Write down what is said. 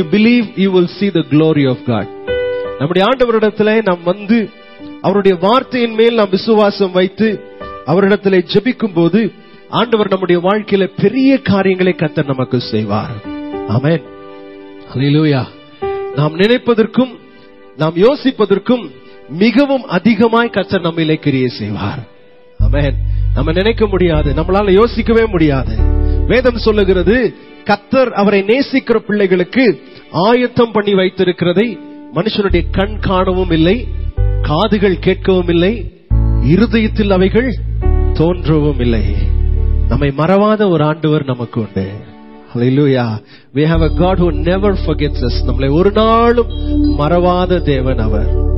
believe you will see the glory of God நம்முடைய ஆண்டவரிடத்திலே நாம் வந்து அவருடைய வார்த்தையின் மேல் நாம் விசுவாசம் வைத்து அவரிடத்திலே ஜெபிக்கும் போது ஆண்டவர் நம்முடைய வாழ்க்கையில பெரிய காரியங்களை கத்தர் நமக்கு செய்வார் ஆமென் ஹalleluya நாம் நினைப்பதற்கும் நாம் யோசிப்பதற்கும் மிகவும் அதிகமாய் கத்தர் நம்மிலே கிரியை செய்வார் ஆமென் நம்ம நினைக்க முடியாது நம்மளால யோசிக்கவே முடியாது வேதம் சொல்லுகிறது கத்தர் அவரை நேசிக்கிற பிள்ளைகளுக்கு ஆயத்தம் பண்ணி வைத்திருக்கிறதை மனுஷனுடைய கண் காணவும் இல்லை காதுகள் கேட்கவும் இல்லை இருதயத்தில் அவைகள் தோன்றவும் இல்லை நம்மை மறவாத ஒரு ஆண்டவர் நமக்கு உண்டு Hallelujah. We have a God who never forgets us. நம்மளை ஒரு நாளும் மறவாத தேவன் அவர்